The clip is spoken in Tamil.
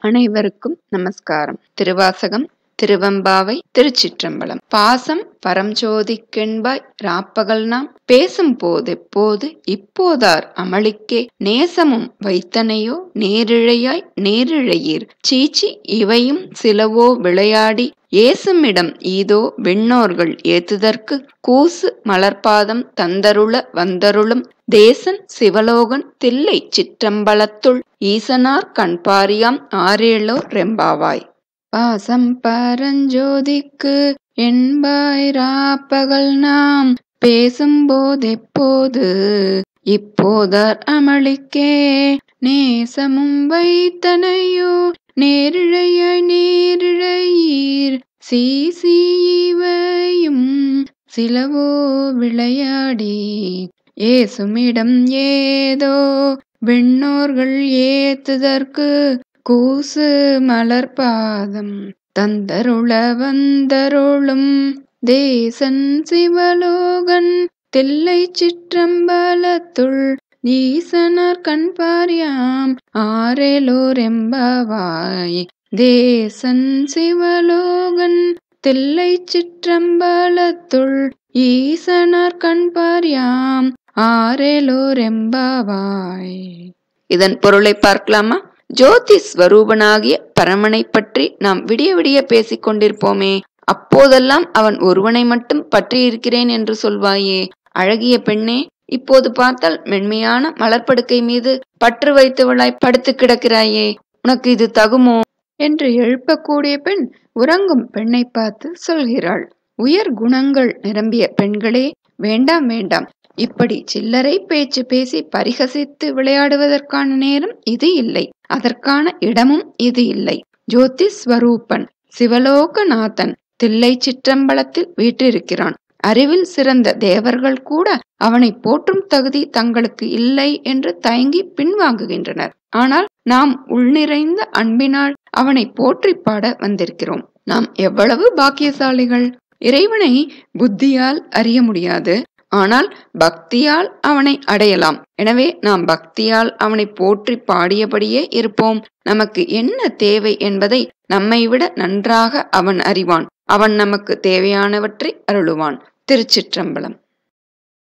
அனைவருக்கும் நமஸ்காரம் திருவாசகம் திருவெம்பாவை திருச்சிற்றம்பலம் பாசம் பரஞ்சோதிக்கென்பாய் ராப்பகல் நாம் பேசும் போதெப்போது இப்போதார் அமளிக்கே நேசமும் வைத்தனையோ நேரிழையாய் நேரிழையீர் சீச்சி இவையும் சிலவோ விளையாடி ஏசுமிடம் ஈதோ விண்ணோர்கள் ஏத்துதற்கு கூசு மலர்பாதம் தந்தருள வந்தருளும் தேசன் சிவலோகன் தில்லை சிற்றம்பலத்துள் ஈசனார் கண்பாரியாம் ஆரேளோ ரெம்பாவாய் பாசம் பரஞ்சோதிக்கு என்பாய் ராப்பகல் நாம் பேசும்போதெப்போது இப்போதார் அமளிக்கே நேசமும் வைத்தனையோ நேரிழையாய் நேரிழையீர் சீசி இவையும் சிலவோ விளையாடி ஏசுமிடம் ஏதோ விண்ணோர்கள் ஏத்துதற்கு கூசு மலர்பாதம் தந்தருள வந்தருளும் தேசன் சிவலோகன் தில்லை சிற்றம்பலத்துள் ஈசனார் கண்பாரியாம் ஆரேலோரெம்பாவாய் தேசன் சிவலோகன் தில்லை சிற்றம்பலத்துள் ஈசனார் கண்பாரியாம் ஆரேலோரெம்பாவாய் இதன் பொருளை பார்க்கலாமா ஜோதி ஸ்வரூபனாகிய பரமனை பற்றி நாம் விடிய விடிய பேசிக் கொண்டிருப்போமே அப்போதெல்லாம் அவன் ஒருவனை மட்டும் பற்றி இருக்கிறேன் என்று சொல்வாயே அழகிய பெண்ணே இப்போது பார்த்தால் மென்மையான மலர்படுக்கை மீது பற்று வைத்தவளாய் படுத்து கிடக்கிறாயே உனக்கு இது தகுமோ என்று எழுப்பக்கூடிய பெண் உறங்கும் பெண்ணை பார்த்து சொல்கிறாள் உயர் குணங்கள் நிரம்பிய பெண்களே வேண்டாம் வேண்டாம் இப்படி சில்லறை பேச்சு பேசி பரிகசித்து விளையாடுவதற்கான நேரம் இது இல்லை அதற்கான இடமும் இது இல்லை ஜோதி ஸ்வரூபன் சிவலோகநாதன் தில்லை சிற்றம்பலத்தில் வீற்றிருக்கிறான் அறிவில் சிறந்த தேவர்கள் கூட அவனை போற்றும் தகுதி தங்களுக்கு இல்லை என்று தயங்கி பின்வாங்குகின்றனர் ஆனால் நாம் உள்நிறைந்த அன்பினால் அவனை போற்றி பாட வந்திருக்கிறோம் நாம் எவ்வளவு பாக்கியசாலிகள் இறைவனை புத்தியால் அறிய முடியாது ஆனால் பக்தியால் அவனை அடையலாம் எனவே நாம் பக்தியால் அவனை போற்றி பாடியபடியே இருப்போம் நமக்கு என்ன தேவை என்பதை நம்மை விட நன்றாக அவன் அறிவான் அவன் நமக்கு தேவையானவற்றை அருளுவான் திருச்சிற்றம்பலம்